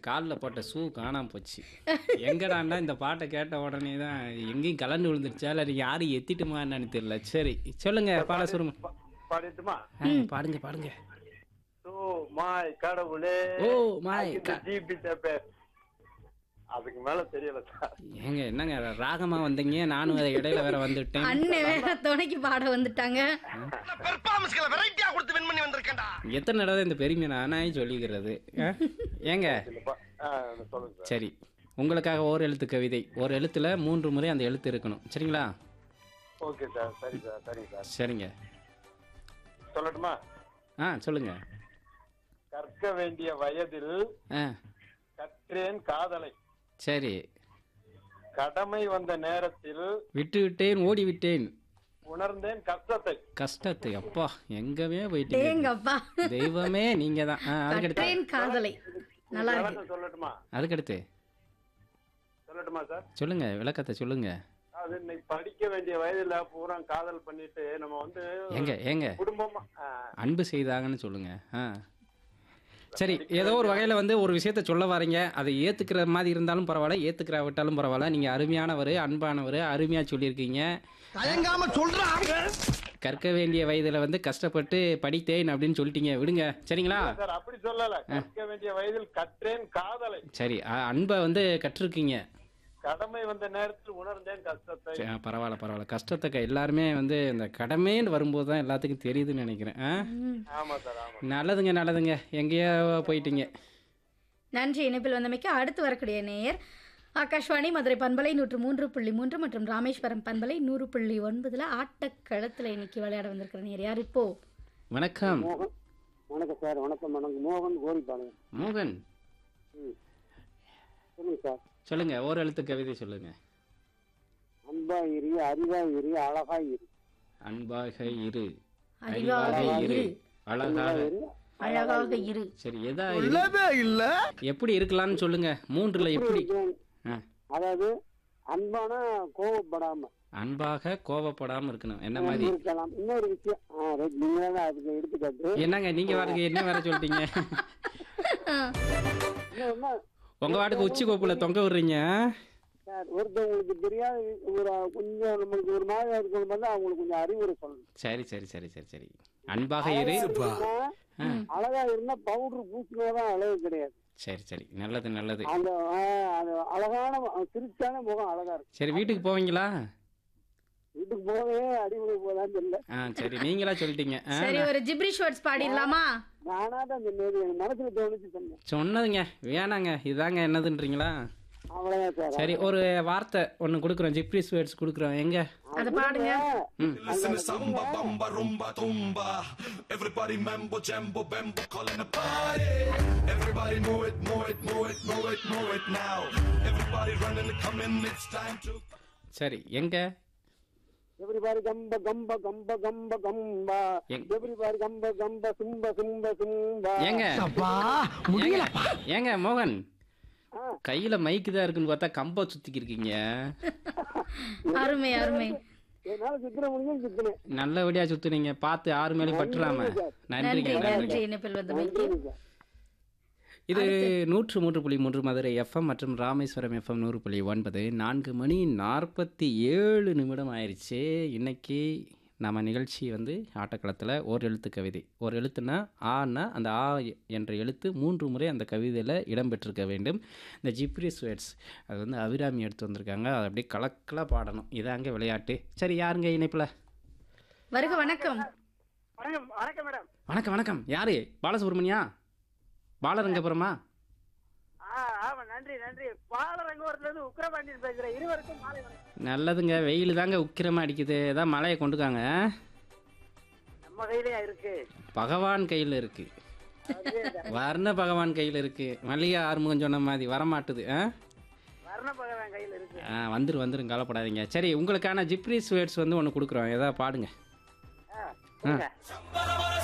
காலில் போட்ட ஷூ காணாம போச்சு எங்கடாண்டா இந்த பாட்டை கேட்ட உடனே தான் எங்கேயும் கலந்து விழுந்துருச்சா இல்லை யாரும் எத்திட்டுமா என்னன்னு தெரியல சரி சொல்லுங்க பாட சுருமா பா- பாடிட்டுமா பாடுங்க பாடுங்க ஓ மாய் கடவுளே ஓ, my God. ஜிபி பேர் அதுக்கு மேல தெரியல சார் ஏங்க என்னங்க ராகமா வந்தீங்க நானும் அதை இடையில வேற வந்துட்டேன் அண்ணன் வேற துணைக்கு பாட வந்துட்டாங்க பெர்ஃபார்மன்ஸ்களை வெரைட்டியா கொடுத்து வின் பண்ணி வந்திருக்கேன்டா எத்தனை தடவை இந்த பெருமை நானே சொல்லிக்கிறது ஆ? ஏங்க இந்த பா- ஆ, சொல்லுங்க சார் சரி உங்களுக்காக ஓர் எழுத்து கவிதை ஒரு எழுத்துல மூன்று முறை அந்த எழுத்து இருக்கணும் சரிங்களா ஓகே சார் சரி சார் சரி சார் சரிங்க சொல்லட்டுமா ஆ சொல்லுங்க கற்க வேண்டிய வயதில் ஆ கற்றேன் காதலை சரி கடமை வந்த நேரத்தில் விட்டு விட்டேன் ஓடி விட்டேன் உணர்ந்தேன் கஷ்டத்தை கஷ்டத்தை அப்பா எங்கவே போயிட்டீங்க தேங்கப்பா தெய்வமே நீங்க தான் அதுக்கடுத்து கற்றேன் காதலை நல்லா இருக்கு விளக்கம் சொல்லட்டுமா அதுக்கடுத்து சொல்லட்டுமா சார் சொல்லுங்க விளக்கத்தை சொல்லுங்க அது இன்னைக்கு படிக்க வேண்டிய வயதுல பூரா காதல் பண்ணிட்டு நம்ம வந்து ஏங்க ஏங்க குடும்பமா ஆ, அன்பு செய்தாங்கன்னு சொல்லுங்க ஆ சரி ஏதோ ஒரு வகையில் வந்து ஒரு விஷயத்த சொல்ல வரீங்க அதை ஏற்றுக்கிற மாதிரி இருந்தாலும் பரவாயில்ல ஏற்றுக்கிறவிட்டாலும் பரவாயில்ல நீங்கள் அருமையானவர் அன்பானவர் அருமையாக சொல்லியிருக்கீங்க தயங்காம சொல்றாங்க கற்க வேண்டிய வயதில் வந்து கஷ்டப்பட்டு படித்தேன் அப்படின்னு சொல்லிட்டீங்க விடுங்க சரிங்களா சார் அப்படி சொல்லல கற்க வேண்டிய வயதில் கற்றேன் காதலை சரி அ- அன்பை வந்து கற்றிருக்கீங்க கடமை வந்த நேரத்தில் உணர்ந்தேன் கஷ்டத்தை சரி, ஆ, பரவாயில்ல பரவாயில்ல கஷ்டத்தை க- எல்லாருமே வந்து இந்த கடமைன்னு வரும்போது தான் எல்லாத்துக்கும் தெரியுதுன்னு நினைக்கிறேன் ஆ ஆமா சார் ஆமா நல்லதுங்க நல்லதுங்க எங்கேயோ போயிட்டீங்க நன்றி இணைப்பில் வந்தமைக்கு அடுத்து வரக்கூடிய நேயர் ஆகாஷ்வாணி மதுரை பண்பலை நூற்று மூன்று புள்ளி மூன்று மற்றும் ராமேஸ்வரம் பண்பலை நூறு புள்ளி ஒன்பதுல ஆட்டக்களத்தில் இன்னைக்கு விளையாட வந்திருக்கிற நேயர் யார் இப்போ வணக்கம் மோகன் வணக்கம் சார் வணக்கம் வணக்கம் மோகன் கோரிப்பாளையம் மோகன் சொல்லுங்க சார் சொல்லுங்க ஒரு எழுத்து கவிதை சொல்லுங்க அன்பா இரு அறிவா இரு அழகா இரு அன்பாக இரு அறிவாக இரு இரு அழகாக இரு அழகாக இரு சரி எதா இரு- இல்லவே இல்ல எப்படி இருக்கலாம்னு சொல்லுங்க மூன்றுல எப்படி இருக்கேன். ஆ, அதாவது அன்பான கோவப்படாம அன்பாக கோவப்படாம இருக்கணும் என்ன மாதிரி இருக்கலாம் இன்னொரு விஷயம் ஆ, ரைட் நீங்க தான் அதுக்கு எடுத்துக்காட்டு என்னங்க நீங்க வாருங்க என்ன வேற சொல்லிட்டீங்க இன்னொன்னு, உங்க வாட்டுக்கு உச்சி கோப்புல தொங்க விடுறீங்க சார் ஒருத்தவங்களுக்கு தெரியாத ஒரு கொஞ்சம் நம்மளுக்கு ஒரு மாதிரி இருக்கிற மாதிரி அவங்களுக்கு கொஞ்சம் அறிவுரை சொல்லணும் சரி சரி சரி சரி சரி அன்பாக இரு ஆ, அழகா இருந்தா பவுடர் பூசினாதான் அழகு கிடையாது சரி சரி நல்லது நல்லது அந்த ஆ, அது அழகான சிரிச்சான முகம் அழகா இருக்கும் சரி வீட்டுக்கு போவீங்களா வீட்டுக்கு போகவே அடிமுறை போதான்னு தெரியல ஆ சரி நீங்களா சொல்லிட்டீங்க ஆ, சரி ஒரு ஜிப்ரிஷ் வேர்ட்ஸ் பாடிடலாமா நானா தான் சொன்னது என் மனசுல தோணுச்சு சொன்னேன் சொன்னதுங்க வேணாங்க இதாங்க என்னதுன்றீங்களா அவ்வளவுதான் சார் சரி ஒரு வார்த்தை ஒன்று கொடுக்குறோம் ஜிப்ரிஸ் வேர்ட்ஸ் கொடுக்குறோம் எங்க அதை பாடுங்க ம் Listen to samba, bamba, rumba, tumba. Everybody mambo, jambo, bambo, calling a party. Everybody move it, move it, move it, move it, move it now. Everybody running and coming, it's time to. சரி எங்க everybody கம்ப கம்ப கம்ப கம்ப கம்பா எங்- everybody கம்ப கம்ப சும்ப சும்ப சும்பா ஏங்க அப்பா ஏங்க ஏங்க மோகன் ஆ. கையில மைக்கு தான் இருக்குன்னு பார்த்தா கம்ப சுத்திக்கி இருக்கீங்க அருமை அருமை என்னால சுத்திர முடியும் சுத்தினேன் நல்லபடியா சுத்துனீங்க பார்த்து ஆறு மேலும் பட்டுறாம நன்றிங்க நன்றி நன்றி நன்றி இணைப்பில் வந்தமைக்கு இது நூற்று மூன்று புள்ளி மூன்று மதுரை எஃப்எம் மற்றும் ராமேஸ்வரம் எஃப்எம் நூறு புள்ளி ஒன்பது நான்கு மணி நாற்பத்தி ஏழு நிமிடம் ஆயிடுச்சு இன்னைக்கு நம்ம நிகழ்ச்சி வந்து ஆட்டக்களத்தில் ஒரு எழுத்து கவிதை ஒரு எழுத்துனா ஆனா அந்த ஆ என்ற எழுத்து மூன்று முறை அந்த கவிதையில் இடம்பெற்றிருக்க வேண்டும் இந்த ஜிப்ரிஸ் வேர்ட்ஸ் அது வந்து அபிராமி எடுத்து வந்திருக்காங்க அதை அப்படியே கலக்கலாக பாடணும் இதாங்க விளையாட்டு சரி யாருங்க இணைப்பில் வருக வணக்கம் வணக்கம் வணக்கம் மேடம் வணக்கம் வணக்கம் யாரு பாலசுப்ரமணியா பாலரங்கபுரமா ஆமா நன்றி நன்றி பாலரங்கோரத்துல இருந்து உக்கிரபாண்டியன் பேசுறேன் இருவருக்கும் மாலை வணக்கம் நல்லதுங்க வெயில் தாங்க உக்கிரமாக அடிக்குது ஏதாவது மழையை கொண்டுக்காங்க நம்ம கையிலயா இருக்கு பகவான் கையில் இருக்கு வர்ண பகவான் கையில் இருக்கு மல்லிகை ஆறுமுகம் சொன்ன மாதிரி வரமாட்டுது ஆ வர்ண பகவான் கையில இருக்கு ஆ வந்துரு வந்துரும் கவலைப்படாதீங்க சரி உங்களுக்கான ஜிப்ரிஸ் வேர்ட்ஸ் வந்து ஒன்று கொடுக்குறோம் ஏதாவது பாடுங்க ஆ, சொல்லுங்க. ஆ